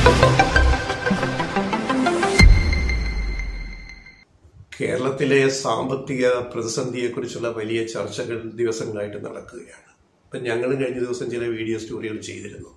കേരളത്തിലെ സാമ്പത്തിക പ്രതിസന്ധിയെക്കുറിച്ചുള്ള വലിയ ചർച്ചകൾ ദിവസങ്ങളായിട്ട് നടക്കുകയാണ് ഇപ്പം ഞങ്ങളും കഴിഞ്ഞ ദിവസം ചില വീഡിയോ സ്റ്റോറികൾ ചെയ്തിരുന്നു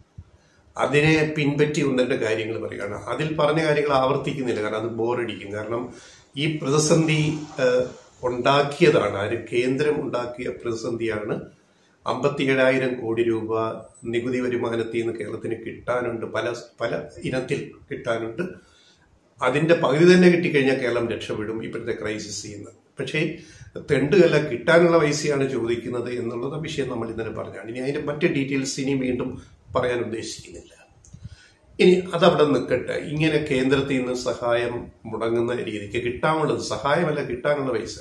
അതിനെ പിൻപറ്റി ഒന്ന് രണ്ട് കാര്യങ്ങൾ പറയുകയാണ് അതിൽ പറഞ്ഞ കാര്യങ്ങൾ ആവർത്തിക്കുന്നില്ല കാരണം അത് ബോറടിക്കും കാരണം ഈ പ്രതിസന്ധി ഏഹ്, ഉണ്ടാക്കിയതാണ് ആര് കേന്ദ്രം ഉണ്ടാക്കിയ പ്രതിസന്ധിയാണ് അമ്പത്തിയേഴായിരം കോടി രൂപ നികുതി വരുമാനത്തിൽ നിന്ന് കേരളത്തിന് കിട്ടാനുണ്ട് പല പല ഇനത്തിൽ കിട്ടാനുണ്ട് അതിന്റെ പകുതി തന്നെ കിട്ടിക്കഴിഞ്ഞാൽ കേരളം രക്ഷപ്പെടും ഇപ്പോഴത്തെ ക്രൈസിസിൽ നിന്ന് പക്ഷേ തെണ്ടുകല്ല കിട്ടാനുള്ള പൈസയാണ് ചോദിക്കുന്നത് എന്നുള്ളത് വിഷയം നമ്മൾ ഇന്നലെ പറഞ്ഞാണ് ഇനി അതിന്റെ മറ്റ് ഡീറ്റെയിൽസ് ഇനി വീണ്ടും പറയാൻ ഉദ്ദേശിക്കുന്നില്ല ഇനി അതവിടെ നിൽക്കട്ടെ ഇങ്ങനെ കേന്ദ്രത്തിൽ നിന്ന് സഹായം മുടങ്ങുന്ന രീതിക്ക് കിട്ടാനുള്ളത് സഹായമല്ല കിട്ടാനുള്ള പൈസ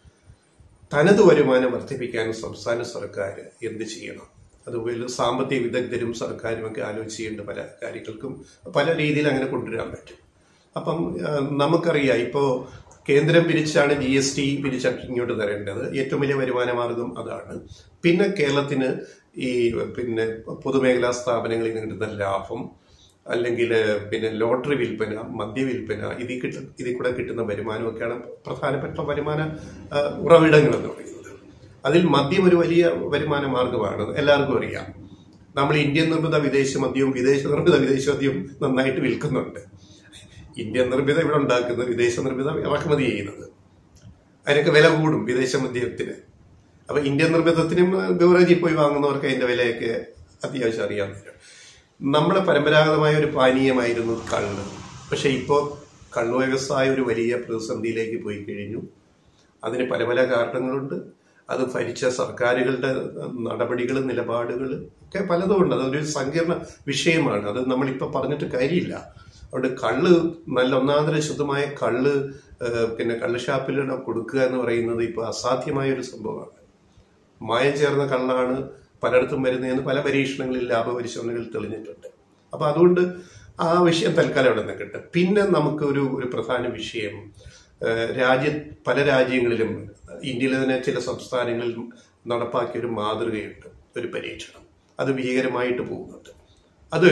തനത് വരുമാനം വർദ്ധിപ്പിക്കാൻ സംസ്ഥാന സർക്കാർ എന്ത് ചെയ്യണം അതുപോലെ സാമ്പത്തിക വിദഗ്ധരും സർക്കാരും ഒക്കെ ആലോചിച്ച് ചെയ്യേണ്ട പല കാര്യങ്ങൾക്കും പല രീതിയിൽ അങ്ങനെ കൊണ്ടുവരാൻ പറ്റും അപ്പം ആ, നമുക്കറിയാം ഇപ്പോൾ കേന്ദ്രം പിരിച്ചാണ് ജി എസ് ടി പിരിച്ച ഇങ്ങോട്ട് തരേണ്ടത് ഏറ്റവും വലിയ വരുമാന മാർഗം അതാണ് പിന്നെ കേരളത്തിന് ഈ പിന്നെ പൊതുമേഖലാ സ്ഥാപനങ്ങളിൽ നിന്ന് കിട്ടുന്ന ലാഭം അല്ലെങ്കിൽ പിന്നെ ലോട്ടറി വിൽപ്പന മദ്യവിൽപ്പന ഇതിൽ കിട്ട ഇതിൽ കൂടെ കിട്ടുന്ന വരുമാനമൊക്കെയാണ് പ്രധാനപ്പെട്ട വരുമാന ആ, ഉറവിടങ്ങൾ എന്ന് പറയുന്നത് അതിൽ മദ്യം ഒരു വലിയ വരുമാന മാർഗമാണ് എല്ലാവർക്കും അറിയാം നമ്മൾ ഇന്ത്യൻ നിർമ്മിത വിദേശ മദ്യവും വിദേശ നിർമ്മിത വിദേശ മദ്യവും നന്നായിട്ട് വിൽക്കുന്നുണ്ട് ഇന്ത്യൻ നിർമ്മിത ഇവിടെ ഉണ്ടാക്കുന്നത് വിദേശ നിർമ്മിത ഇറക്കുമതി ചെയ്യുന്നത് അതിനൊക്കെ വില കൂടും വിദേശ മദ്യത്തിന് അപ്പൊ ഇന്ത്യൻ നിർമ്മിതത്തിനും ബിവറേജിൽ പോയി വാങ്ങുന്നവർക്ക് അതിന്റെ വിലയൊക്കെ അത്യാവശ്യം അറിയാൻ പറ്റും നമ്മുടെ പരമ്പരാഗതമായ ഒരു പാനീയമായിരുന്നു കള്ള് പക്ഷെ ഇപ്പോൾ കള്ളു വ്യവസായം ഒരു വലിയ പ്രതിസന്ധിയിലേക്ക് പോയി കഴിഞ്ഞു അതിന് പല പല കാരണങ്ങളുണ്ട് അത് ഭരിച്ച സർക്കാരുകളുടെ നടപടികൾ നിലപാടുകൾ ഒക്കെ പലതും ഉണ്ട് അതൊരു സങ്കീർണ വിഷയമാണ് അത് നമ്മളിപ്പോൾ പറഞ്ഞിട്ട് കാര്യമില്ല അതുകൊണ്ട് കള്ള് നല്ല ഒന്നാന്തര ശുദ്ധമായ കള്ള് ഏഹ്, പിന്നെ കള്ള് ഷാപ്പിലൂടെ കൊടുക്കുക എന്ന് പറയുന്നത് ഇപ്പോൾ അസാധ്യമായ ഒരു സംഭവമാണ് മായം ചേർന്ന കള്ളാണ് പലയിടത്തും വരുന്നതെന്ന് പല പരീക്ഷണങ്ങളിൽ ലാഭപരിശോധനകളിൽ തെളിഞ്ഞിട്ടുണ്ട് അപ്പൊ അതുകൊണ്ട് ആ വിഷയം തൽക്കാലം അവിടെ നിൽക്കട്ടെ പിന്നെ നമുക്ക് ഒരു ഒരു പ്രധാന വിഷയം ഏഹ്, രാജ്യ പല രാജ്യങ്ങളിലും ഇന്ത്യയിലെ തന്നെ ചില സംസ്ഥാനങ്ങളിൽ നടപ്പാക്കിയ ഒരു മാതൃകയുണ്ട് ഒരു പരീക്ഷണം അത് വിജയകരമായിട്ട് പോകുന്നുണ്ട് അത്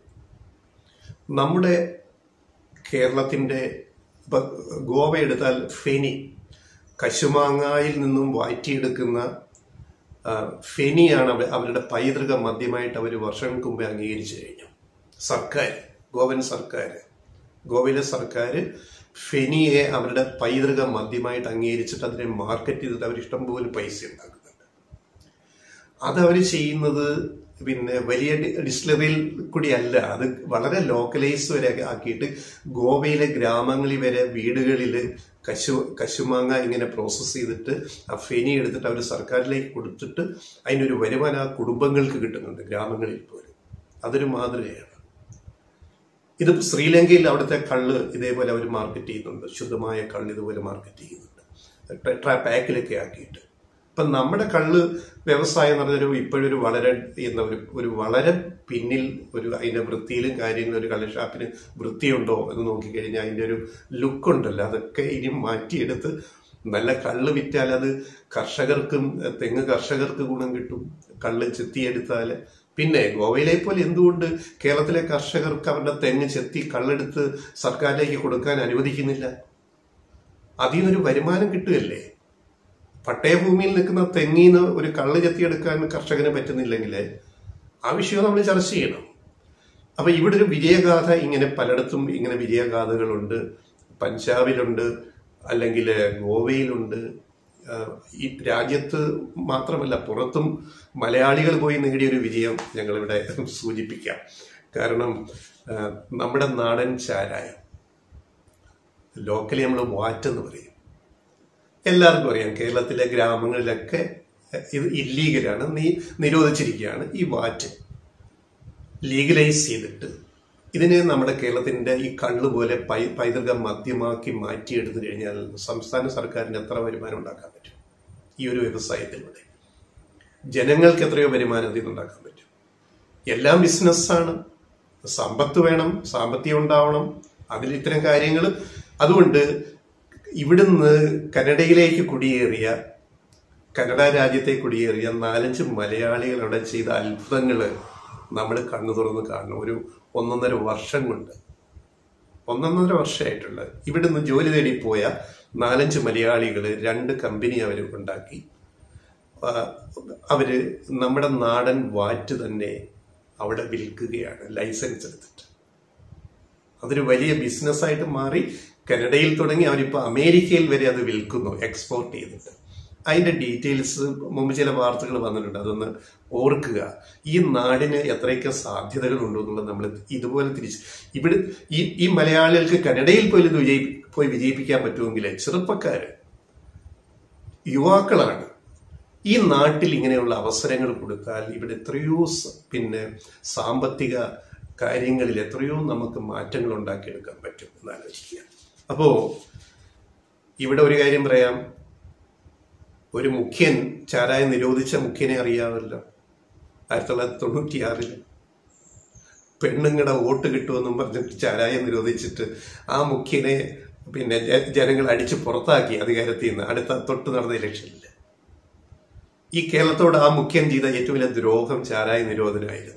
നമ്മുടെ കേരളത്തിന്റെ ഇപ്പൊ ഗോവ എടുത്താൽ ഫെനി കശുമാങ്ങായിൽ നിന്നും വാറ്റിയെടുക്കുന്ന ആ, ഫെനിയാണ് അവ- അവരുടെ പൈതൃക മദ്യമായിട്ട് അവർ വർഷങ്ങൾക്ക് മുമ്പേ അംഗീകരിച്ചു കഴിഞ്ഞു സർക്കാർ ഗോവൻ സർക്കാർ ഗോവയിലെ സർക്കാർ ഫെനിയെ അവരുടെ പൈതൃക മദ്യമായിട്ട് അംഗീകരിച്ചിട്ട് അതിനെ മാർക്കറ്റ് ചെയ്തിട്ട് അവർ ഇഷ്ടംപോലെ പൈസ ഉണ്ടാക്കുന്നുണ്ട് അത് അവർ ചെയ്യുന്നത് പിന്നെ വലിയ ഡി- ഡിസ്റ്റിലറിയിൽ കൂടി അല്ല അത് വളരെ ലോക്കലൈസ് വരെ ആക്കിയിട്ട് ഗോവയിലെ ഗ്രാമങ്ങളിൽ വരെ വീടുകളിൽ കശു കശുമാങ്ങ ഇങ്ങനെ പ്രോസസ്സ് ചെയ്തിട്ട് ആ ഫെനി എടുത്തിട്ട് അവർ സർക്കാരിലേക്ക് കൊടുത്തിട്ട് അതിനൊരു വരുമാനം ആ കുടുംബങ്ങൾക്ക് കിട്ടുന്നുണ്ട് ഗ്രാമങ്ങളിൽ പോലും അതൊരു മാതൃകയാണ് ഇത് ശ്രീലങ്കയിൽ അവിടുത്തെ കള്ള് ഇതേപോലെ അവർ മാർക്കറ്റ് ചെയ്യുന്നുണ്ട് ശുദ്ധമായ കള്ള് ഇതുപോലെ മാർക്കറ്റ് ചെയ്യുന്നുണ്ട് ടെട്രാ പാക്കിലൊക്കെ ആക്കിയിട്ട് ഇപ്പം നമ്മുടെ കള്ള് വ്യവസായം എന്ന് പറഞ്ഞൊരു ഇപ്പോഴൊരു വളരെ എന്താ ഒരു ഒരു വളരെ പിന്നിൽ ഒരു അതിന്റെ വൃത്തിയിലും കാര്യങ്ങളും ഒരു കള്ള് ഷാപ്പിന് വൃത്തിയുണ്ടോ എന്ന് നോക്കിക്കഴിഞ്ഞാൽ അതിന്റെ ഒരു ലുക്ക് ഉണ്ടല്ലോ അതൊക്കെ ഇനി മാറ്റിയെടുത്ത് നല്ല കള്ള് വിറ്റാൽ അത് കർഷകർക്കും തെങ്ങ് കർഷകർക്ക് ഗുണം കിട്ടും കള്ള് ചെത്തിയെടുത്താൽ പിന്നെ ഗോവയിലെ പോലെ എന്തുകൊണ്ട് കേരളത്തിലെ കർഷകർക്ക് അവരുടെ തെങ്ങ് ചെത്തി കള്ളെടുത്ത് സർക്കാരിലേക്ക് കൊടുക്കാൻ അനുവദിക്കുന്നില്ല അതിൽ നിന്നൊരു വരുമാനം കിട്ടുകയല്ലേ പട്ടയഭൂമിയിൽ നിൽക്കുന്ന തെങ്ങിന്ന് ഒരു കള്ള് ചെത്തിയെടുക്കാൻ കർഷകന് പറ്റുന്നില്ലെങ്കിൽ ആ വിഷയം നമ്മൾ ചർച്ച ചെയ്യണം അപ്പൊ ഇവിടെ ഒരു വിജയഗാഥ ഇങ്ങനെ പലയിടത്തും ഇങ്ങനെ വിജയഗാഥകളുണ്ട് പഞ്ചാബിലുണ്ട് അല്ലെങ്കിൽ ഗോവയിലുണ്ട് ആ, ഈ രാജ്യത്ത് മാത്രമല്ല പുറത്തും മലയാളികൾ പോയി നേടിയ ഒരു വിജയം ഞങ്ങളിവിടെ സൂചിപ്പിക്കാം കാരണം ആ, നമ്മുടെ നാടൻ ചാരായം ലോക്കലി നമ്മൾ വാറ്റെന്ന് പറയും എല്ലാവർക്കും അറിയാം കേരളത്തിലെ ഗ്രാമങ്ങളിലൊക്കെ ഇത് ഇല്ലീഗലാണ് നീ നിരോധിച്ചിരിക്കുകയാണ് ഈ വാറ്റ് ലീഗലൈസ് ചെയ്തിട്ട് ഇതിനെ നമ്മുടെ കേരളത്തിന്റെ ഈ കള്ള് പോലെ പൈ പൈതൃക മദ്യമാക്കി മാറ്റിയെടുത്തു കഴിഞ്ഞാൽ സംസ്ഥാന സർക്കാരിന് എത്ര വരുമാനം ഉണ്ടാക്കാൻ പറ്റും ഈ ഒരു വ്യവസായത്തിലൂടെ ജനങ്ങൾക്ക് എത്രയോ വരുമാനം ഇതിൽ നിന്ന് ഉണ്ടാക്കാൻ പറ്റും എല്ലാം ബിസിനസ്സാണ് സമ്പത്ത് വേണം സാമ്പത്തികം ഉണ്ടാവണം അതിൽ ഇത്തരം കാര്യങ്ങൾ അതുകൊണ്ട് ഇവിടുന്ന് കനഡയിലേക്ക് കുടിയേറിയ കനഡ രാജ്യത്തെ കുടിയേറിയ നാലഞ്ച് മലയാളികൾ അവിടെ ചെയ്ത അത്ഭുതങ്ങൾ നമ്മൾ കണ്ണു തുറന്ന് കാണണം ഒരു ഒന്നൊന്നര വർഷം കൊണ്ട് ഒന്നൊന്നര വർഷമായിട്ടുള്ള ഇവിടുന്ന് ജോലി തേടി പോയ നാലഞ്ച് മലയാളികൾ രണ്ട് കമ്പനി അവർ ഉണ്ടാക്കി ആ, അവര് നമ്മുടെ നാടൻ വാറ്റ് തന്നെ അവിടെ വിൽക്കുകയാണ് ലൈസൻസ് എടുത്തിട്ട് അതൊരു വലിയ ബിസിനസ്സായിട്ട് മാറി കനഡയിൽ തുടങ്ങി അവരിപ്പോൾ അമേരിക്കയിൽ വരെ അത് വിൽക്കുന്നു എക്സ്പോർട്ട് ചെയ്തിട്ട് അതിന്റെ ഡീറ്റെയിൽസ് മുമ്പ് ചില വാർത്തകൾ വന്നിട്ടുണ്ട് അതൊന്ന് ഓർക്കുക ഈ നാടിന് എത്രയൊക്കെ സാധ്യതകൾ ഉണ്ടോ എന്നുള്ളത് നമ്മൾ ഇതുപോലെ തിരിച്ച് ഇവിടെ ഈ ഈ മലയാളികൾക്ക് കനഡയിൽ പോയി ഇത് വിജയി പോയി വിജയിപ്പിക്കാൻ പറ്റുമെങ്കിൽ ചെറുപ്പക്കാര് യുവാക്കളാണ് ഈ നാട്ടിൽ ഇങ്ങനെയുള്ള അവസരങ്ങൾ കൊടുത്താൽ ഇവിടെ എത്രയോ സ- പിന്നെ സാമ്പത്തിക കാര്യങ്ങളിൽ എത്രയോ നമുക്ക് മാറ്റങ്ങൾ ഉണ്ടാക്കിയെടുക്കാൻ പറ്റും എന്ന് ആലോചിക്കുക അപ്പോ ഇവിടെ ഒരു കാര്യം പറയാം ഒരു മുഖ്യൻ ചാരായം നിരോധിച്ച മുഖ്യനെ അറിയാമല്ലോ ആയിരത്തി തൊള്ളായിരത്തി തൊണ്ണൂറ്റിയാറില് പെണ്ണുങ്ങളുടെ വോട്ട് കിട്ടുമെന്നും പറഞ്ഞിട്ട് ചാരായം നിരോധിച്ചിട്ട് ആ മുഖ്യനെ പിന്നെ ജ- ജനങ്ങൾ അടിച്ച് പുറത്താക്കി അധികാരത്തിൽ നിന്ന് അടുത്ത തൊട്ട് നടന്ന ഇലക്ഷനിൽ ഈ കേരളത്തോട് ആ മുഖ്യൻ ചെയ്ത ഏറ്റവും വലിയ ദ്രോഹം ചാരായ നിരോധനമായിരുന്നു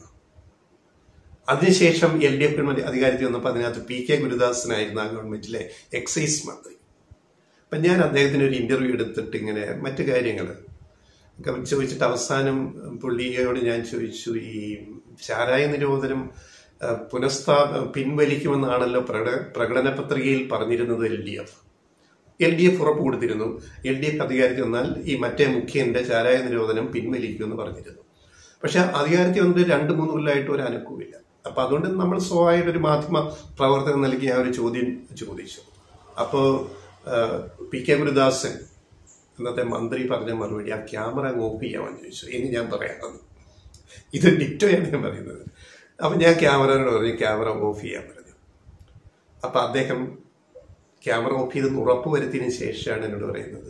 അതിനുശേഷം എൽ ഡി എഫ് ഗവൺമെന്റ് അധികാരത്തിൽ വന്നപ്പോൾ അതിനകത്ത് പി കെ ഗുരുദാസനായിരുന്നു ആ ഗവൺമെന്റിലെ എക്സൈസ് മന്ത്രി അപ്പൊ ഞാൻ അദ്ദേഹത്തിന് ഒരു ഇന്റർവ്യൂ എടുത്തിട്ട് ഇങ്ങനെ മറ്റു കാര്യങ്ങൾ ചോദിച്ചിട്ട് അവസാനം പുള്ളിയോട് ഞാൻ ചോദിച്ചു ഈ ചാരായ നിരോധനം ആ, പുനഃസ്ഥാ പിൻവലിക്കുമെന്നാണല്ലോ പ്രകട പ്രകടന പത്രികയിൽ പറഞ്ഞിരുന്നത് L D F L D F ഉറപ്പ് കൊടുത്തിരുന്നു എൽ ഡി എഫ് അധികാരത്തിൽ വന്നാൽ ഈ മറ്റേ മുഖ്യന്റെ ചാരായ നിരോധനം പിൻവലിക്കുമെന്ന് പറഞ്ഞിരുന്നു പക്ഷെ അധികാരത്തിൽ വന്നിട്ട് രണ്ട് മൂന്ന് കൊല്ലമായിട്ട് ഒരു അനക്കവുമില്ല അപ്പൊ അതുകൊണ്ട് നമ്മൾ സ്വയമായിട്ട് ഒരു മാധ്യമ പ്രവർത്തകൻ നൽകി ആ ഒരു ചോദ്യം ചോദിച്ചു അപ്പോ ആ, പി കെ ഗുരുദാസൻ ഇന്നത്തെ മന്ത്രി പറഞ്ഞ മറുപടി ആ ക്യാമറ അങ്ങ് ഓഫ് ചെയ്യാമെന്ന് ചോദിച്ചു ഇനി ഞാൻ പറയാം ഇത് ഡിറ്റോയാണ് ഞാൻ പറയുന്നത് അപ്പൊ ഞാൻ ക്യാമറയോട് പറഞ്ഞു ക്യാമറ ഓഫ് ചെയ്യാൻ പറഞ്ഞു അപ്പൊ അദ്ദേഹം ക്യാമറ ഓഫ് ചെയ്തെന്ന് ഉറപ്പ് വരുത്തിയതിനു ശേഷമാണ് എന്നോട് പറയുന്നത്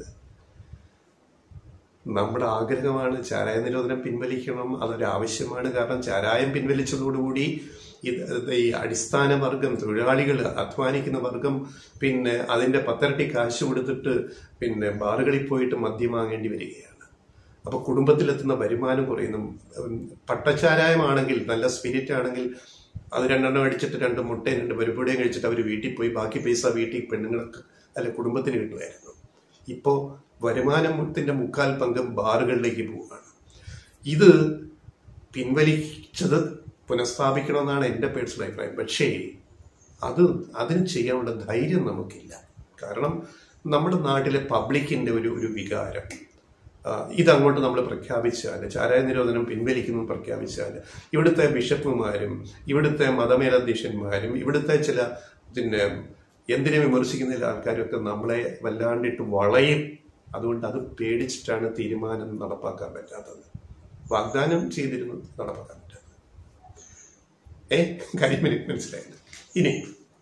നമ്മുടെ ആഗ്രഹമാണ് ചാരായ നിരോധനം പിൻവലിക്കണം അതൊരു ആവശ്യമാണ് കാരണം ചാരായം പിൻവലിച്ചതോടുകൂടി ഇത് ഇത് ഈ അടിസ്ഥാന വർഗം തൊഴിലാളികൾ അധ്വാനിക്കുന്ന വർഗം പിന്നെ അതിന്റെ പത്തരട്ടി കാശ് കൊടുത്തിട്ട് പിന്നെ ബാറുകളിൽ പോയിട്ട് മദ്യം വാങ്ങേണ്ടി വരികയാണ് അപ്പൊ കുടുംബത്തിലെത്തുന്ന വരുമാനം കുറയുന്നു ഉം, പട്ടച്ചാരായമാണെങ്കിൽ നല്ല സ്പിരിറ്റ് ആണെങ്കിൽ അത് രണ്ടെണ്ണം അടിച്ചിട്ട് രണ്ട് മുട്ടയും രണ്ട് പരിപ്പുടയും കഴിച്ചിട്ട് അവർ വീട്ടിൽ പോയി ബാക്കി പൈസ വീട്ടിൽ പെണ്ണുങ്ങൾക്ക് അല്ല കുടുംബത്തിന് കിട്ടുമായിരുന്നു ഇപ്പോ വരുമാനത്തിന്റെ മുക്കാൽ പങ്കും ബാറുകളിലേക്ക് പോവുകയാണ് ഇത് പിൻവലിച്ചത് പുനഃസ്ഥാപിക്കണമെന്നാണ് എൻ്റെ പേഴ്സണൽ അഭിപ്രായം പക്ഷേ അത് അതിന് ചെയ്യാനുള്ള ധൈര്യം നമുക്കില്ല കാരണം നമ്മുടെ നാട്ടിലെ പബ്ലിക്കിന്റെ ഒരു ഒരു വികാരം ആ, ഇതങ്ങോട്ട് നമ്മൾ പ്രഖ്യാപിച്ചാൽ ചാരായ നിരോധനം പിൻവലിക്കുന്നു പ്രഖ്യാപിച്ചാൽ ഇവിടുത്തെ ബിഷപ്പുമാരും ഇവിടുത്തെ മതമേലധ്യക്ഷന്മാരും ഇവിടുത്തെ ചില പിന്നെ എന്തിനെ വിമർശിക്കുന്ന ചില ആൾക്കാരൊക്കെ നമ്മളെ വല്ലാണ്ടിട്ട് വളയും അതുകൊണ്ട് അത് പേടിച്ചിട്ടാണ് തീരുമാനം നടപ്പാക്കാൻ പറ്റാത്തത് വാഗ്ദാനം ചെയ്തിരുന്നു നടപ്പാക്കാൻ പറ്റാത്തത് ഏ കാര്യം എനിക്ക് മനസ്സിലായില്ല ഇനി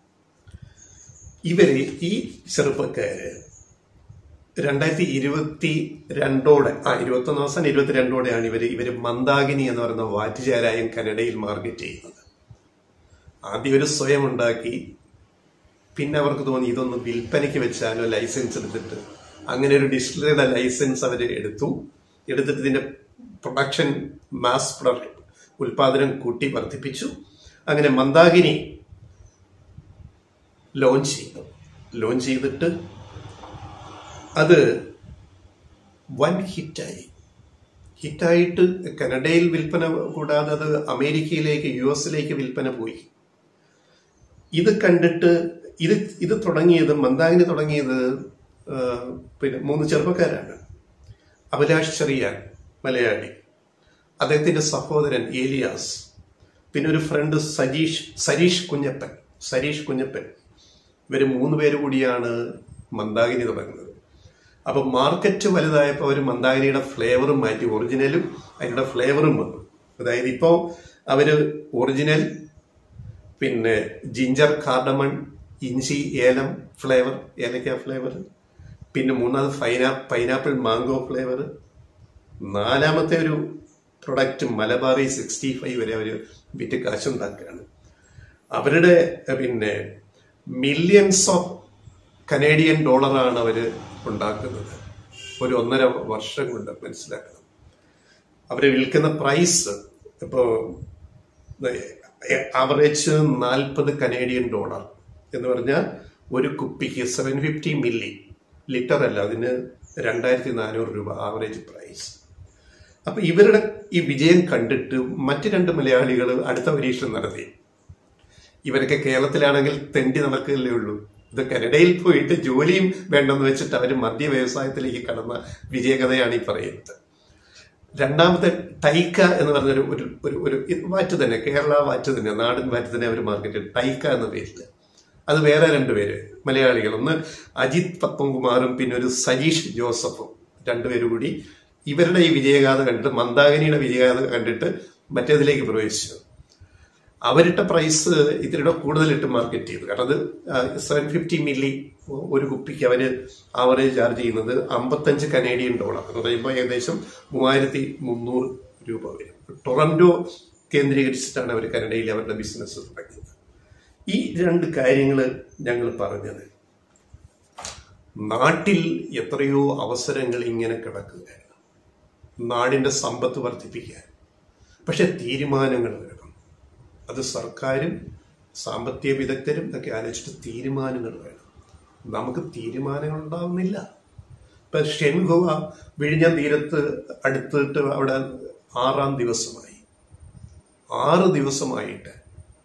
ഇവര് ഈ ചെറുപ്പക്കാര് രണ്ടായിരത്തി ഇരുപത്തി രണ്ടോടെ ആ ഇരുപത്തി ഒന്ന് അവസാനം ഇരുപത്തിരണ്ടോടെയാണ് ഇവര് ഇവര് മന്ദാകിനി എന്ന് പറയുന്ന വാറ്റുചാരായം കനഡയിൽ മാർക്കറ്റ് ചെയ്യുന്നത് ആദ്യം ഒരു സ്വയം ഉണ്ടാക്കി പിന്നെ അവർക്ക് തോന്നി ഇതൊന്ന് വിൽപ്പനയ്ക്ക് വെച്ചാലോ ലൈസൻസ് എടുത്തിട്ട് അങ്ങനെ ഒരു ഡിസ്റ്റിലറിയുടെ ലൈസൻസ് അവർ എടുത്തു എടുത്തിട്ട് ഇതിന്റെ പ്രൊഡക്ഷൻ മാസ് പ്രൊഡക്ഷൻ ഉൽപാദനം കൂട്ടി വർദ്ധിപ്പിച്ചു അങ്ങനെ മന്ദാകിനി ലോഞ്ച് ചെയ്തു ലോഞ്ച് ചെയ്തിട്ട് അത് വൻ ഹിറ്റായി ഹിറ്റായിട്ട് കനഡയിൽ വിൽപ്പന കൂടാതെ അത് അമേരിക്കയിലേക്ക് യു എസിലേക്ക് വിൽപ്പന പോയി ഇത് കണ്ടിട്ട് ഇത് ഇത് തുടങ്ങിയത് മന്ദാകിനി തുടങ്ങിയത് ആ, പിന്നെ മൂന്ന് ചെറുപ്പക്കാരാണ് അഭിലാഷ് ചെറിയാൻ മലയാളി അദ്ദേഹത്തിന്റെ സഹോദരൻ ഏലിയാസ് പിന്നെ ഒരു ഫ്രണ്ട് സജീഷ് സരീഷ് കുഞ്ഞപ്പൻ സരീഷ് കുഞ്ഞപ്പൻ ഇവര് മൂന്ന് പേര് കൂടിയാണ് മന്ദാകിനി തുടങ്ങുന്നത് അപ്പൊ മാർക്കറ്റ് വലുതായപ്പോൾ അവർ മന്ദാകിനിയുടെ ഫ്ലേവറും മാറ്റി ഒറിജിനലും അതിന്റെ ഫ്ലേവറും വന്നു അതായത് ഇപ്പോ അവര് ഒറിജിനൽ പിന്നെ ജിഞ്ചർ കാർഡമൺ ഇഞ്ചി ഏലം ഫ്ലേവർ ഏലക്ക ഫ്ലേവർ പിന്നെ മൂന്നാമത് ഫൈനാ പൈനാപ്പിൾ മാംഗോ ഫ്ലേവർ നാലാമത്തെ ഒരു പ്രൊഡക്റ്റ് മലബാറി സിക്സ്റ്റി ഫൈവ് വരെ അവർ വിറ്റ് കാശുണ്ടാക്കുകയാണ് അവരുടെ എഹ്, പിന്നെ മില്യൺസ് ഓഫ് കനേഡിയൻ ഡോളറാണ് അവർ ഉണ്ടാക്കുന്നത് ഒരു ഒന്നര വർഷം കൊണ്ട് മനസ്സിലാക്കണം അവർ വിൽക്കുന്ന പ്രൈസ് ഇപ്പോൾ ആവറേജ് നാൽപ്പത് കനേഡിയൻ ഡോളർ എന്ന് പറഞ്ഞാൽ ഒരു കുപ്പിക്ക് സെവൻ ഫിഫ്റ്റി മില്ലി ലിറ്റർ അല്ല അതിന് രണ്ടായിരത്തി നാനൂറ് രൂപ ആവറേജ് പ്രൈസ് അപ്പൊ ഇവരുടെ ഈ വിജയം കണ്ടിട്ട് മറ്റു രണ്ട് മലയാളികൾ അടുത്ത പരീക്ഷണം നടത്തി ഇവരൊക്കെ കേരളത്തിലാണെങ്കിൽ തെണ്ടി നടക്കുകയല്ലേ ഉള്ളൂ ഇത് കാനഡയിൽ പോയിട്ട് ജോലിയും വേണ്ടെന്ന് വെച്ചിട്ട് അവർ മദ്യ വ്യവസായത്തിലേക്ക് കടന്ന വിജയകഥയാണ് ഈ പറയുന്നത് രണ്ടാമത്തെ ടൈക്ക എന്ന് പറഞ്ഞൊരു ഒരു ഒരു ഒരു ഇത് വാറ്റ് തന്നെ കേരള വാറ്റ് തന്നെ നാടൻ വാറ്റ് തന്നെ അവർ മാർക്കറ്റ് ടൈക്ക എന്ന പേരിൽ അത് വേറെ രണ്ടുപേര് മലയാളികൾ ഒന്ന് അജിത് പത്മകുമാറും പിന്നെ ഒരു സജീഷ് ജോസഫും രണ്ടുപേരും കൂടി ഇവരുടെ ഈ വിജയഗാഥ കണ്ടിട്ട് മന്ദാകിനിയുടെ വിജയഗാഥ കണ്ടിട്ട് മറ്റേതിലേക്ക് പ്രവേശിച്ചു അവരിട്ട പ്രൈസ് ഇതിലൂടെ കൂടുതലിട്ട് മാർക്കറ്റ് ചെയ്തു കാരണം അത് സെവൻ ഫിഫ്റ്റി മില്ലി ഒരു കുപ്പിക്ക് അവര് ആവറേജ് ചാർജ് ചെയ്യുന്നത് അമ്പത്തഞ്ച് കനേഡിയൻ ഡോളർ എന്ന് പറയുമ്പോൾ ഏകദേശം മൂവായിരത്തി മുന്നൂറ് രൂപ വരും ടൊറന്റോ കേന്ദ്രീകരിച്ചിട്ടാണ് അവർ കനഡയിൽ അവരുടെ ബിസിനസ് തുടങ്ങിയത് ഈ രണ്ട് കാര്യങ്ങൾ ഞങ്ങൾ പറഞ്ഞത് നാട്ടിൽ എത്രയോ അവസരങ്ങൾ ഇങ്ങനെ കിടക്കുകയാണ് നാടിന്റെ സമ്പത്ത് വർദ്ധിപ്പിക്കാൻ പക്ഷെ തീരുമാനങ്ങൾ വേണം അത് സർക്കാരും സാമ്പത്തിക വിദഗ്ധരും ഒക്കെ ആലോചിച്ചിട്ട് തീരുമാനങ്ങൾ വേണം നമുക്ക് തീരുമാനങ്ങൾ ഉണ്ടാവുന്നില്ല ഇപ്പൊ ഷെൻഗോവ വിഴിഞ്ഞം തീരത്ത് അടുത്തിട്ട് അവിടെ ആറാം ദിവസമായി ആറ് ദിവസമായിട്ട്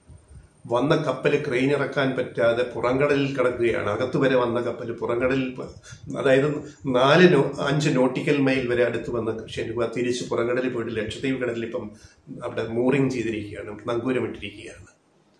വന്ന കപ്പൽ ക്രെയിൻ ഇറക്കാൻ പറ്റാതെ പുറംകടലിൽ കിടക്കുകയാണ് അകത്ത് വരെ വന്ന കപ്പൽ പുറംകടലിൽ പ- അതായത് നാല് നോ അഞ്ച് നോട്ടിക്കൽ മൈൽ വരെ അടുത്ത് വന്ന ഷെൻഗുവ തിരിച്ച് പുറംകടലിൽ പോയിട്ട് ലക്ഷദ്വീപ് കടലിൽ ഇപ്പം അവിടെ മൂറിങ് ചെയ്തിരിക്കുകയാണ് നങ്കൂരമിട്ടിരിക്കുകയാണ്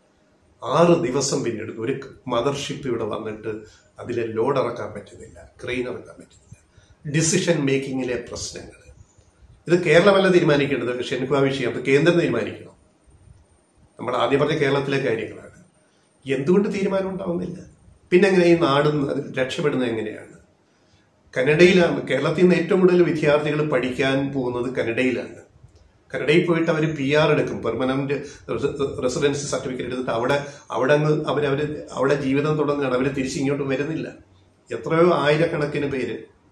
ആറ് ദിവസം പിന്നീട് ഒരു മദർഷിപ്പ് ഇവിടെ വന്നിട്ട് അതിലെ ലോഡ് ഇറക്കാൻ പറ്റുന്നില്ല ക്രെയിൻ ഇറക്കാൻ പറ്റുന്നില്ല ഡിസിഷൻ മേക്കിങ്ങിലെ പ്രശ്നങ്ങൾ ഇത് കേരളമല്ല തീരുമാനിക്കേണ്ടത് ഷെൻഖുവ വിഷയം അത് കേന്ദ്രം തീരുമാനിക്കണം നമ്മൾ ആദ്യം പറഞ്ഞ കേരളത്തിലെ കാര്യങ്ങളാണ് എന്തുകൊണ്ട് തീരുമാനം ഉണ്ടാവുന്നില്ല പിന്നെ എങ്ങനെ ഈ നാട് രക്ഷപ്പെടുന്നത് എങ്ങനെയാണ് കനഡയിലാണ് കേരളത്തിൽ നിന്ന് ഏറ്റവും കൂടുതൽ വിദ്യാർത്ഥികൾ പഠിക്കാൻ പോകുന്നത് കനഡയിലാണ് കനഡയിൽ പോയിട്ട് അവർ പി ആർ എടുക്കും പെർമനന്റ് റെസിഡൻസി സർട്ടിഫിക്കറ്റ് എടുത്തിട്ട് അവിടെ അവിടെ അങ്ങ് അവരവർ അവിടെ ജീവിതം തുടങ്ങുകയാണ് അവർ തിരിച്ചിങ്ങോട്ട് വരുന്നില്ല എത്രയോ ആയിരക്കണക്കിന് പേര്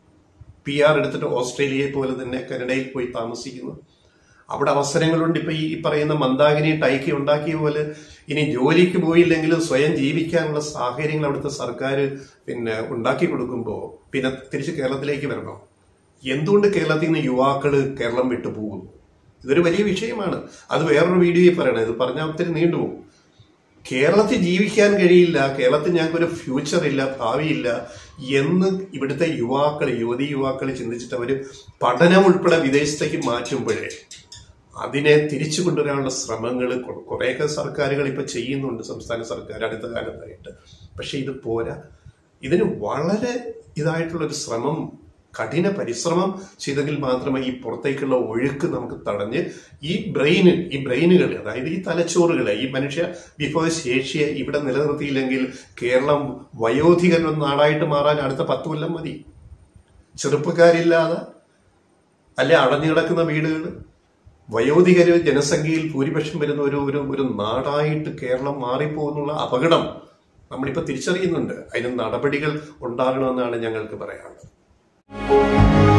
പി ആർ എടുത്തിട്ട് ഓസ്ട്രേലിയയെ പോലെ തന്നെ കനഡയിൽ പോയി താമസിക്കുന്നു അവിടെ അവസരങ്ങളുണ്ട് ഇപ്പൊ ഈ പറയുന്ന മന്ദാകിനി ടൈക്കി ഉണ്ടാക്കിയ പോലെ ഇനി ജോലിക്ക് പോയില്ലെങ്കിലും സ്വയം ജീവിക്കാനുള്ള സാഹചര്യങ്ങൾ അവിടുത്തെ സർക്കാർ പിന്നെ ഉണ്ടാക്കി കൊടുക്കുമ്പോൾ പിന്നെ തിരിച്ച് കേരളത്തിലേക്ക് വരണം എന്തുകൊണ്ട് കേരളത്തിൽ നിന്ന് യുവാക്കള് കേരളം വിട്ടു പോകുന്നു ഇതൊരു വലിയ വിഷയമാണ് അത് വേറൊരു വീഡിയോയിൽ പറയണം ഇത് പറഞ്ഞാൽ ഒത്തിരി നീണ്ടുപോകും കേരളത്തിൽ ജീവിക്കാൻ കഴിയില്ല കേരളത്തിൽ ഞങ്ങൾക്കൊരു ഫ്യൂച്ചർ ഇല്ല ഭാവിയില്ല എന്ന് ഇവിടുത്തെ യുവാക്കൾ യുവതി യുവാക്കൾ ചിന്തിച്ചിട്ട് അവർ പഠനം ഉൾപ്പെടെ വിദേശത്തേക്ക് മാറ്റുമ്പോഴേ അതിനെ തിരിച്ചു കൊണ്ടുവരാനുള്ള ശ്രമങ്ങൾ കുറേയൊക്കെ സർക്കാരുകൾ ഇപ്പൊ ചെയ്യുന്നുണ്ട് സംസ്ഥാന സർക്കാർ അടുത്ത കാലത്തായിട്ട് പക്ഷെ ഇത് പോരാ ഇതിന് വളരെ ഇതായിട്ടുള്ള ഒരു ശ്രമം കഠിന പരിശ്രമം ചെയ്തെങ്കിൽ മാത്രമേ ഈ പുറത്തേക്കുള്ള ഒഴുക്ക് നമുക്ക് തടഞ്ഞ് ഈ ബ്രെയിന് ഈ ബ്രെയിനുകൾ അതായത് ഈ തലച്ചോറുകളെ ഈ മനുഷ്യ വിഭവ ശേഷിയെ ഇവിടെ നിലനിർത്തിയില്ലെങ്കിൽ കേരളം വയോധികൻ നാടായിട്ട് മാറാൻ അടുത്ത പത്ത് കൊല്ലം മതി ചെറുപ്പക്കാരില്ലാതെ അല്ലെ അടഞ്ഞു കിടക്കുന്ന വീടുകൾ വയോധികര് ജനസംഖ്യയിൽ ഭൂരിപക്ഷം വരുന്ന ഒരു ഒരു ഒരു നാടായിട്ട് കേരളം മാറിപ്പോകുന്നുള്ള അപകടം നമ്മളിപ്പോൾ തിരിച്ചറിയുന്നുണ്ട് അതിന് നടപടികൾ ഉണ്ടാകണമെന്നാണ് ഞങ്ങൾക്ക് പറയാനുള്ളത്